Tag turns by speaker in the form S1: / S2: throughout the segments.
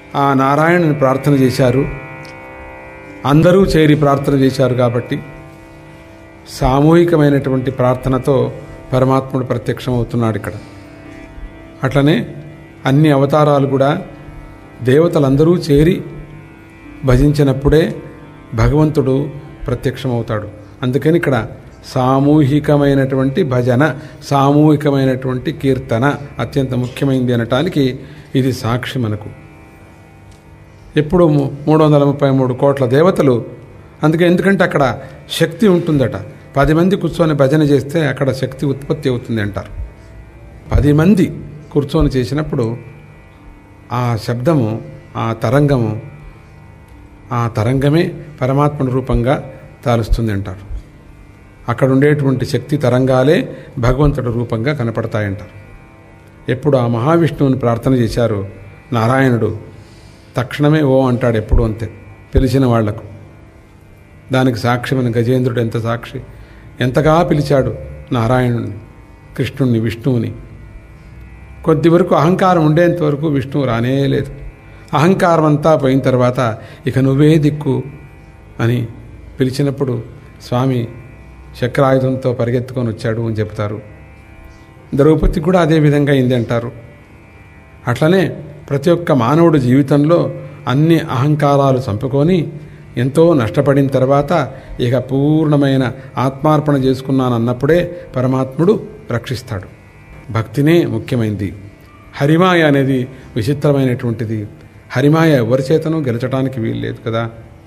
S1: ఆ నారాయణుని ప్రార్థన చేశారు అందరూ చేరి ప్రార్థన చేశారు కాబట్టి సామూహికమైనటువంటి ప్రార్థనతో పరమాత్ముడు ప్రత్యక్షమవుతున్నాడు ఇక్కడ అట్లనే అన్ని అవతారాలు కూడా దేవతలందరూ చేరి భజించినప్పుడే భగవంతుడు ప్రత్యక్షమవుతాడు అందుకని ఇక్కడ సామూహికమైనటువంటి భజన సామూహికమైనటువంటి కీర్తన అత్యంత ముఖ్యమైనది అనటానికి ఇది సాక్షి మనకు ఎప్పుడు ము- మూడు వందల ముప్పై మూడు కోట్ల దేవతలు అందుకే ఎందుకంటే అక్కడ శక్తి ఉంటుందట పది మంది కూర్చొని భజన చేస్తే అక్కడ శక్తి ఉత్పత్తి అవుతుంది అంటారు పది మంది కూర్చొని చేసినప్పుడు ఆ శబ్దము ఆ తరంగము ఆ తరంగమే పరమాత్మ రూపంగా తాలుస్తుంది అంటారు అక్కడ ఉండేటువంటి శక్తి తరంగాలే భగవంతుడి రూపంగా కనపడతాయంటారు ఎప్పుడు ఆ మహావిష్ణువుని ప్రార్థన చేశారు నారాయణుడు తక్షణమే ఓ అంటాడు ఎప్పుడు అంతే పిలిచిన వాళ్లకు దానికి సాక్ష్యమైన గజేంద్రుడు ఎంత సాక్షి ఎంతగా పిలిచాడు నారాయణుణ్ణి కృష్ణుణ్ణి విష్ణువుని కొద్ది వరకు అహంకారం ఉండేంత వరకు విష్ణువు రానే లేదు అహంకారం అంతా పోయిన తర్వాత ఇక నువ్వే దిక్కు అని పిలిచినప్పుడు స్వామి చక్రాయుధంతో పరిగెత్తుకొని వచ్చాడు అని చెప్తారు ద్రౌపది కూడా అదే విధంగా అయింది అంటారు అట్లనే ప్రతి ఒక్క మానవుడి జీవితంలో అన్ని అహంకారాలు చంపుకొని ఎంతో నష్టపడిన తర్వాత ఇక పూర్ణమైన ఆత్మార్పణ చేసుకున్నానన్నప్పుడే పరమాత్ముడు రక్షిస్తాడు భక్తినే ముఖ్యమైనది హరిమాయ అనేది విచిత్రమైనటువంటిది హరిమాయ ఎవరి చేతను గెలచడానికి వీలు లేదు కదా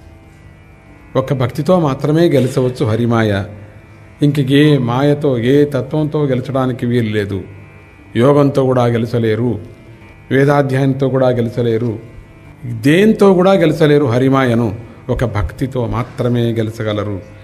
S1: ఒక్క భక్తితో మాత్రమే గెలిచవచ్చు హరిమాయ ఇంక ఏ మాయతో ఏ తత్వంతో గెలిచడానికి వీలు లేదు యోగంతో కూడా గెలిచలేరు వేదాధ్యాయంతో కూడా గెలిచలేరు దేంతో కూడా గెలిచలేరు హరిమాయను ఒక భక్తితో మాత్రమే గెలిచగలరు